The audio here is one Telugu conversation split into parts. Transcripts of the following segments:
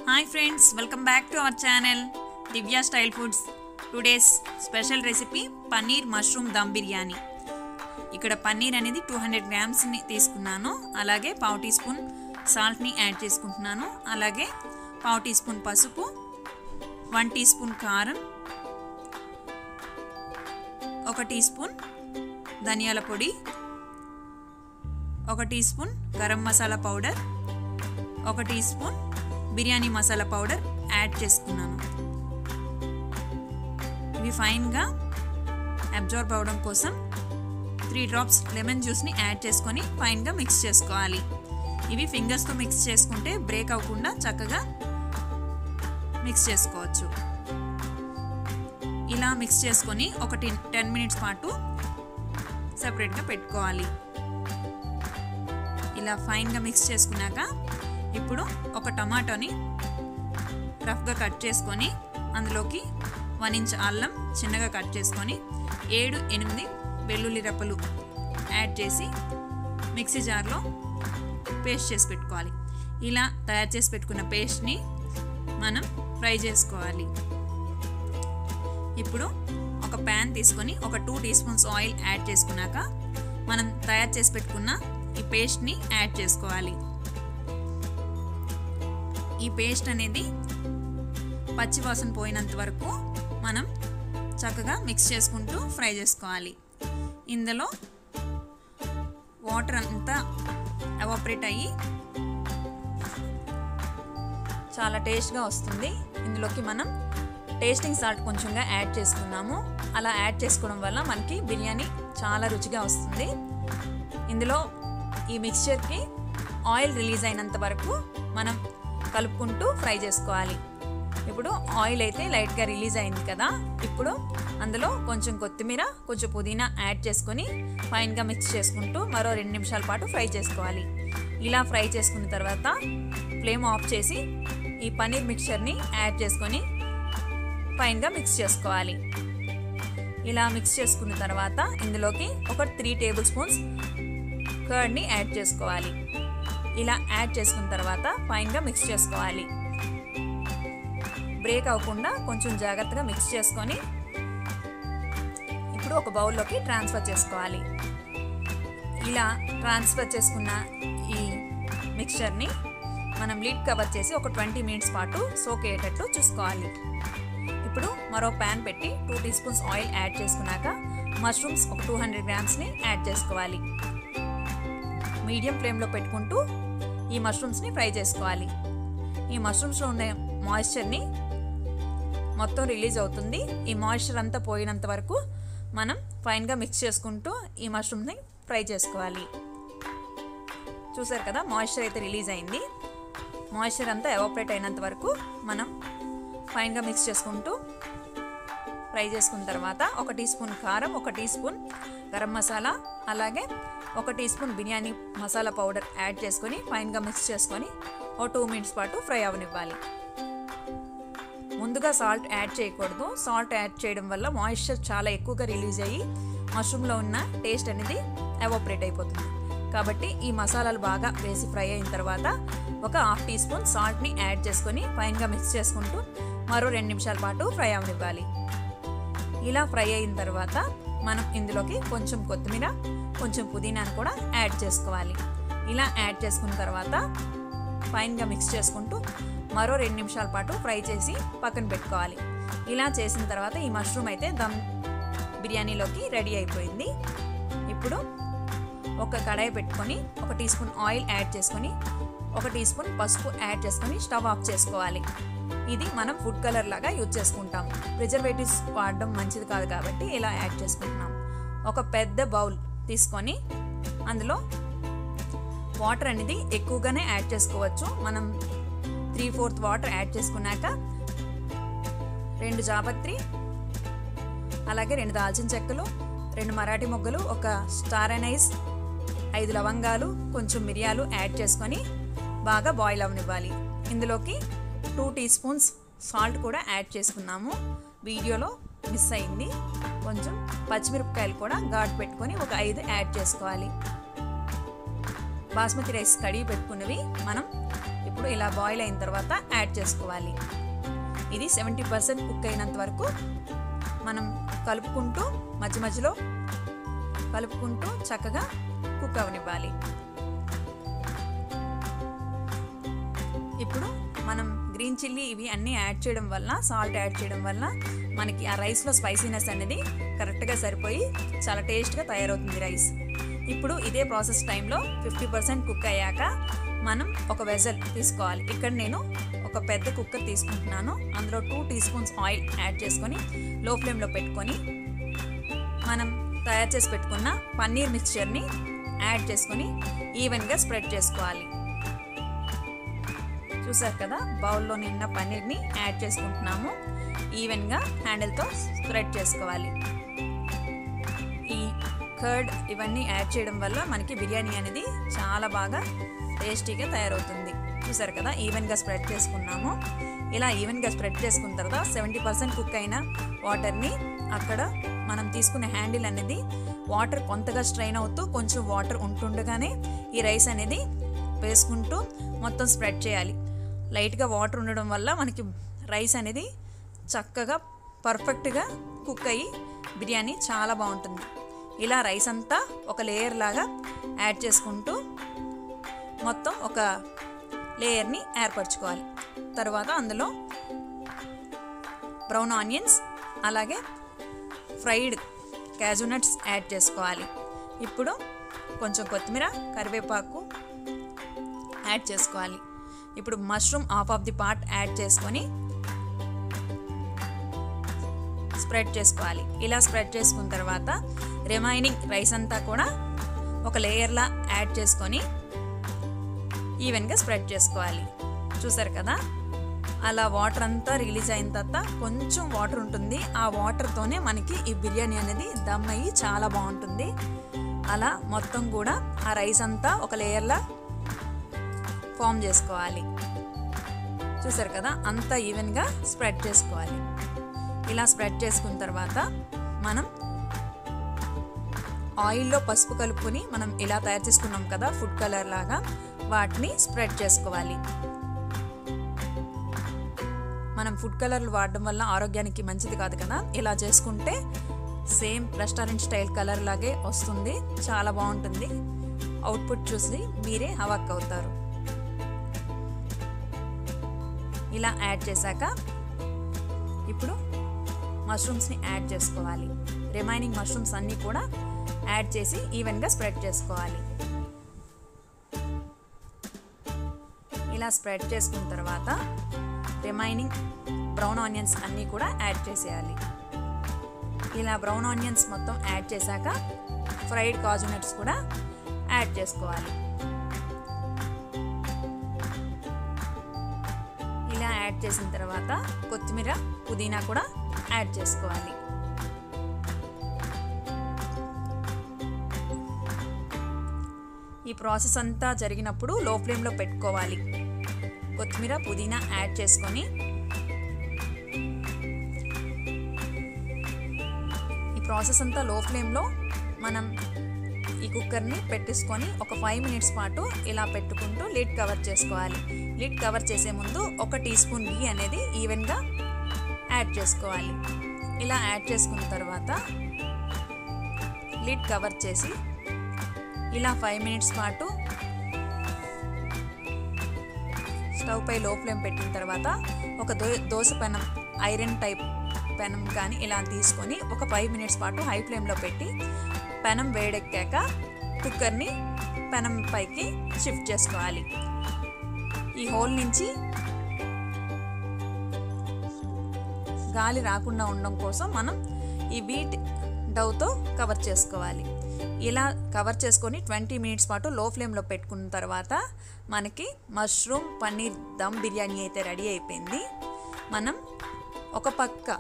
hi friends welcome back to our channel Divya style foods today's special recipe paneer mushroom dum biryani ఇక్కడ పన్నీర్ అనేది టూ హండ్రెడ్ గ్రామ్స్ని తీసుకున్నాను అలాగే పావు టీ స్పూన్ సాల్ట్ని యాడ్ చేసుకుంటున్నాను అలాగే పావు టీ స్పూన్ పసుపు వన్ టీ స్పూన్ కారం ఒక టీ స్పూన్ ధనియాల పొడి ఒక teaspoon garam masala powder ఒక teaspoon biryani masala powder add చేసుకున్నాను ఇవి ఫైన్గా అబ్జర్వ్ అవ్వడం కోసం త్రీ డ్రాప్స్ లెమన్ జ్యూస్ని యాడ్ చేసుకొని ఫైన్గా మిక్స్ చేసుకోవాలి ఇవి ఫింగర్స్తో మిక్స్ చేసుకుంటే బ్రేక్ అవ్వకుండా చక్కగా మిక్స్ చేసుకోవచ్చు ఇలా మిక్స్ చేసుకొని ఒక టెన్ మినిట్స్ పాటు సపరేట్గా పెట్టుకోవాలి ఇలా ఫైన్గా మిక్స్ చేసుకున్నాక ఇప్పుడు ఒక టమాటోని రఫ్గా కట్ చేసుకొని అందులోకి వన్ ఇంచ్ అల్లం చిన్నగా కట్ చేసుకొని ఏడు ఎనిమిది వెల్లుల్లి రెప్పలు యాడ్ చేసి మిక్సీ జార్లో పేస్ట్ చేసి పెట్టుకోవాలి ఇలా తయారు చేసి పెట్టుకున్న పేస్ట్ని మనం ఫ్రై చేసుకోవాలి ఇప్పుడు ఒక ప్యాన్ తీసుకొని ఒక two teaspoons oil add చేసుకున్నాక మనం తయారు చేసి పెట్టుకున్న ఈ పేస్ట్ని యాడ్ చేసుకోవాలి ఈ పేస్ట్ అనేది పచ్చివాసన పోయినంత వరకు మనం చక్కగా మిక్స్ చేసుకుంటూ ఫ్రై చేసుకోవాలి ఇందులో వాటర్ అంతా ఎవాపరేట్ అయ్యి చాలా టేస్ట్గా వస్తుంది ఇందులోకి మనం టేస్టింగ్ సాల్ట్ కొంచెంగా యాడ్ చేసుకున్నాము అలా యాడ్ చేసుకోవడం వల్ల మనకి బిర్యానీ చాలా రుచిగా వస్తుంది ఇందులో ఈ మిక్స్చర్కి ఆయిల్ రిలీజ్ అయినంత వరకు మనం కలుపుకుంటూ ఫ్రై చేసుకోవాలి ఇప్పుడు ఆయిల్ అయితే లైట్గా రిలీజ్ అయింది కదా ఇప్పుడు అందులో కొంచెం కొత్తిమీర కొంచెం పుదీనా యాడ్ చేసుకొని ఫైన్గా మిక్స్ చేసుకుంటూ మరో రెండు నిమిషాల పాటు ఫ్రై చేసుకోవాలి ఇలా ఫ్రై చేసుకున్న తర్వాత ఫ్లేమ్ ఆఫ్ చేసి ఈ పన్నీర్ మిక్చర్ని యాడ్ చేసుకొని ఫైన్గా మిక్స్ చేసుకోవాలి ఇలా మిక్స్ చేసుకున్న తర్వాత ఇందులోకి ఒక త్రీ టేబుల్ స్పూన్స్ కర్డ్ని యాడ్ చేసుకోవాలి ఇలా యాడ్ చేసుకున్న తర్వాత ఫైన్గా మిక్స్ చేసుకోవాలి బ్రేక్ అవ్వకుండా కొంచెం జాగ్రత్తగా మిక్స్ చేసుకొని ఇప్పుడు ఒక బౌల్లోకి ట్రాన్స్ఫర్ చేసుకోవాలి ఇలా ట్రాన్స్ఫర్ చేసుకున్న ఈ మిక్చర్ని మనం లిడ్ కవర్ చేసి ఒక ట్వంటీ మినిట్స్ పాటు సోక్ అయ్యేటట్టు చూసుకోవాలి ఇప్పుడు మరో ప్యాన్ పెట్టి two teaspoons oil add చేసుకున్నాక మష్రూమ్స్ ఒక టూ హండ్రెడ్ గ్రామ్స్ని యాడ్ చేసుకోవాలి మీడియం ఫ్లేమ్లో పెట్టుకుంటూ ఈ మష్రూమ్స్ని ఫ్రై చేసుకోవాలి ఈ మష్రూమ్స్లో ఉన్న మాయిశ్చర్ని మొత్తం రిలీజ్ అవుతుంది ఈ మాయిశ్చర్ అంతా పోయినంత వరకు మనం ఫైన్గా మిక్స్ చేసుకుంటూ ఈ మష్రూమ్ని ఫ్రై చేసుకోవాలి చూసారు కదా మాయిశ్చర్ అయితే రిలీజ్ అయింది మాయిశ్చర్ అంతా ఎవాపరేట్ అయినంత వరకు మనం ఫైన్గా మిక్స్ చేసుకుంటూ ఫ్రై చేసుకున్న తర్వాత ఒక టీ స్పూన్ కారం ఒక టీ స్పూన్ గరం మసాలా అలాగే ఒక teaspoon biryani masala powder add చేసుకొని ఫైన్గా మిక్స్ చేసుకొని ఓ టూ మినిట్స్ పాటు ఫ్రై అవనివ్వాలి ముందుగా సాల్ట్ యాడ్ చేయకూడదు సాల్ట్ యాడ్ చేయడం వల్ల మాయిశ్చర్ చాలా ఎక్కువగా రిలీజ్ అయ్యి మష్రూమ్లో ఉన్న టేస్ట్ అనేది ఎవాపరేట్ అయిపోతుంది కాబట్టి ఈ మసాలాలు బాగా వేసి ఫ్రై అయిన తర్వాత ఒక హాఫ్ టీ స్పూన్ సాల్ట్ని యాడ్ చేసుకొని ఫైన్గా మిక్స్ చేసుకుంటూ మరో రెండు నిమిషాల పాటు ఫ్రై అవనివ్వాలి ఇలా ఫ్రై అయిన తర్వాత మనం ఇందులోకి కొంచెం కొత్తిమీర కొంచెం పుదీనాను కూడా యాడ్ చేసుకోవాలి ఇలా యాడ్ చేసుకున్న తర్వాత ఫైన్గా మిక్స్ చేసుకుంటూ మరో రెండు నిమిషాల పాటు ఫ్రై చేసి పక్కన పెట్టుకోవాలి ఇలా చేసిన తర్వాత ఈ మష్రూమ్ అయితే దమ్ బిర్యానీలోకి రెడీ అయిపోయింది ఇప్పుడు ఒక కడాయి పెట్టుకొని ఒక టీ స్పూన్ ఆయిల్ యాడ్ చేసుకొని ఒక టీ స్పూన్ పసుపు యాడ్ చేసుకొని స్టవ్ ఆఫ్ చేసుకోవాలి ఇది మనం ఫుడ్ కలర్ లాగా యూజ్ చేసుకుంటాం ప్రిజర్వేటివ్స్ వాడడం మంచిది కాదు కాబట్టి ఇలా యాడ్ చేసుకుంటున్నాం ఒక పెద్ద బౌల్ తీసుకొని అందులో వాటర్ అనేది ఎక్కువగానే యాడ్ చేసుకోవచ్చు మనం త్రీ ఫోర్త్ వాటర్ యాడ్ చేసుకున్నాక రెండు జాపత్రి అలాగే రెండు దాల్చిన చెక్కలు రెండు మరాఠీ మొగ్గలు ఒక స్టార్ అనైస్ ఐదు లవంగాలు కొంచెం మిరియాలు యాడ్ చేసుకొని బాగా బాయిల్ అవనివ్వాలి ఇందులోకి టూ టీ స్పూన్స్ సాల్ట్ కూడా యాడ్ చేసుకున్నాము వీడియోలో మిస్ అయింది కొంచెం పచ్చిమిరపకాయలు కూడా ఘాటు పెట్టుకొని ఒక ఐదు యాడ్ చేసుకోవాలి బాస్మతి రైస్ కడిగి పెట్టుకున్నవి మనం ఇప్పుడు ఇలా బాయిల్ అయిన తర్వాత యాడ్ చేసుకోవాలి ఇది సెవెంటీ పర్సెంట్ కుక్ అయినంత వరకు మనం కలుపుకుంటూ మధ్య మధ్యలో కలుపుకుంటూ చక్కగా కుక్ అవనివ్వాలి ఇప్పుడు మనం గ్రీన్ చిల్లీ ఇవి అన్నీ యాడ్ చేయడం వల్ల సాల్ట్ యాడ్ చేయడం వల్ల మనకి ఆ రైస్లో స్పైసీనెస్ అనేది కరెక్ట్గా సరిపోయి చాలా టేస్ట్గా తయారవుతుంది రైస్ ఇప్పుడు ఇదే ప్రాసెస్ టైంలో ఫిఫ్టీ పర్సెంట్ కుక్ అయ్యాక మనం ఒక వెజల్ తీసుకోవాలి ఇక్కడ నేను ఒక పెద్ద కుక్కర్ తీసుకుంటున్నాను అందులో two teaspoons oil add చేసుకొని లో ఫ్లేమ్లో పెట్టుకొని మనం తయారు చేసి పెట్టుకున్న పన్నీర్ మిక్స్చర్ని యాడ్ చేసుకొని ఈవెన్గా స్ప్రెడ్ చేసుకోవాలి చూసారు కదా బౌల్లో నిన్న పన్నీర్ని యాడ్ చేసుకుంటున్నాము ఈవెన్గా హ్యాండిల్తో స్ప్రెడ్ చేసుకోవాలి ఈ కర్డ్ ఇవన్నీ యాడ్ చేయడం వల్ల మనకి బిర్యానీ అనేది చాలా బాగా టేస్టీగా తయారవుతుంది చూసారు కదా ఈవెన్గా స్ప్రెడ్ చేసుకున్నాము ఇలా ఈవెన్గా స్ప్రెడ్ చేసుకున్న తర్వాత సెవెంటీ పర్సెంట్ కుక్ అయిన వాటర్ని అక్కడ మనం తీసుకునే హ్యాండిల్ అనేది వాటర్ కొంతగా స్ట్రైన్ అవుతూ కొంచెం వాటర్ ఉంటుండగానే ఈ రైస్ అనేది వేసుకుంటూ మొత్తం స్ప్రెడ్ చేయాలి లైట్గా వాటర్ ఉండడం వల్ల మనకి రైస్ అనేది చక్కగా పర్ఫెక్ట్గా కుక్ అయ్యి బిర్యానీ చాలా బాగుంటుంది ఇలా రైస్ అంతా ఒక లేయర్ లాగా యాడ్ చేసుకుంటూ మొత్తం ఒక లేయర్ని ఏర్పరచుకోవాలి తర్వాత అందులో బ్రౌన్ ఆనియన్స్ అలాగే ఫ్రైడ్ క్యాజూ నట్స్ యాడ్ చేసుకోవాలి ఇప్పుడు కొంచెం కొత్తిమీర కరివేపాకు యాడ్ చేసుకోవాలి ఇప్పుడు mushroom half of the part add చేసుకొని స్ప్రెడ్ చేసుకోవాలి ఇలా స్ప్రెడ్ చేసుకున్న తర్వాత రిమైనింగ్ రైస్ అంతా కూడా ఒక లేయర్లా యాడ్ చేసుకొని ఈవెన్గా స్ప్రెడ్ చేసుకోవాలి చూసారు కదా అలా వాటర్ అంతా రిలీజ్ అయిన తర్వాత కొంచెం వాటర్ ఉంటుంది ఆ వాటర్తోనే మనకి ఈ బిర్యానీ అనేది దమ్ అయ్యి చాలా బాగుంటుంది అలా మొత్తం కూడా ఆ రైస్ అంతా ఒక లేయర్లా ఫామ్ చేసుకోవాలి చూసారు కదా అంతా ఈవెన్గా స్ప్రెడ్ చేసుకోవాలి ఇలా స్ప్రెడ్ చేసుకున్న తర్వాత మనం ఆయిల్లో పసుపు కలుపుకొని మనం ఇలా తయారు చేసుకున్నాం కదా ఫుడ్ కలర్ లాగా వాటిని స్ప్రెడ్ చేసుకోవాలి మనం ఫుడ్ కలర్లు వాడడం వల్ల ఆరోగ్యానికి మంచిది కాదు కదా ఇలా చేసుకుంటే సేమ్ రెస్టారెంట్ స్టైల్ కలర్ లాగే వస్తుంది చాలా బాగుంటుంది అవుట్పుట్ చూసి మీరే హవాక్ అవుతారు ఇలా యాడ్ చేశాక ఇప్పుడు మష్రూమ్స్ని యాడ్ చేసుకోవాలి రిమైనింగ్ మష్రూమ్స్ అన్నీ కూడా యాడ్ చేసి ఈవెన్గా స్ప్రెడ్ చేసుకోవాలి ఇలా స్ప్రెడ్ చేసుకున్న తర్వాత రిమైనింగ్ బ్రౌన్ ఆనియన్స్ అన్నీ కూడా యాడ్ చేసేయాలి ఇలా బ్రౌన్ ఆనియన్స్ మొత్తం యాడ్ చేశాక ఫ్రైడ్ కాజు నట్స్ కూడా యాడ్ చేసుకోవాలి ఇలా యాడ్ చేసిన తర్వాత కొత్తిమీర పుదీనా కూడా యాడ్ చేసుకోవాలి ఈ ప్రాసెస్ అంతా జరిగినప్పుడు లో ఫ్లేమ్లో పెట్టుకోవాలి కొత్తిమీర పుదీనా యాడ్ చేసుకొని ఈ ప్రాసెస్ అంతా లో ఫ్లేమ్లో మనం ఈ కుక్కర్ని పెట్టేసుకొని ఒక ఫైవ్ మినిట్స్ పాటు ఇలా పెట్టుకుంటూ లిడ్ కవర్ చేసుకోవాలి లిడ్ కవర్ చేసే ముందు ఒక టీ స్పూన్ గీ అనేది ఈవెన్గా యాడ్ చేసుకోవాలి ఇలా యాడ్ చేసుకున్న తర్వాత లిడ్ కవర్ చేసి ఇలా ఫైవ్ మినిట్స్ పాటు స్టవ్ పై లో ఫ్లేమ్ పెట్టిన తర్వాత ఒక దో దోశ పెనం ఐరన్ టైప్ పెనం కానీ ఇలా తీసుకొని ఒక ఫైవ్ మినిట్స్ పాటు హై ఫ్లేమ్లో పెట్టి పెనం వేడెక్కాక కుక్కర్ని పెనం పైకి షిఫ్ట్ చేసుకోవాలి ఈ హోల్ నుంచి గాలి రాకుండా ఉండడం కోసం మనం ఈ వీట్ డౌతో కవర్ చేసుకోవాలి ఇలా కవర్ చేసుకొని ట్వంటీ మినిట్స్ పాటు లో ఫ్లేమ్లో పెట్టుకున్న తర్వాత మనకి మష్రూమ్ పన్నీర్ దమ్ బిర్యానీ అయితే రెడీ అయిపోయింది మనం ఒక పక్క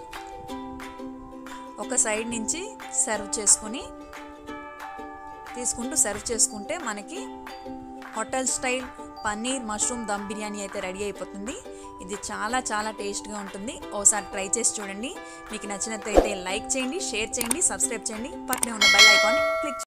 ఒక సైడ్ నుంచి సర్వ్ చేసుకొని తీసుకుంటూ సర్వ్ చేసుకుంటే మనకి hotel style paneer mushroom dum biryani అయితే రెడీ అయిపోతుంది ఇది చాలా చాలా టేస్ట్గా ఉంటుంది ఓసారి ట్రై చేసి చూడండి మీకు నచ్చినట్లయితే లైక్ చేయండి షేర్ చేయండి సబ్స్క్రైబ్ చేయండి పక్కనే ఉన్న బెల్ ఐకాన్ క్లిక్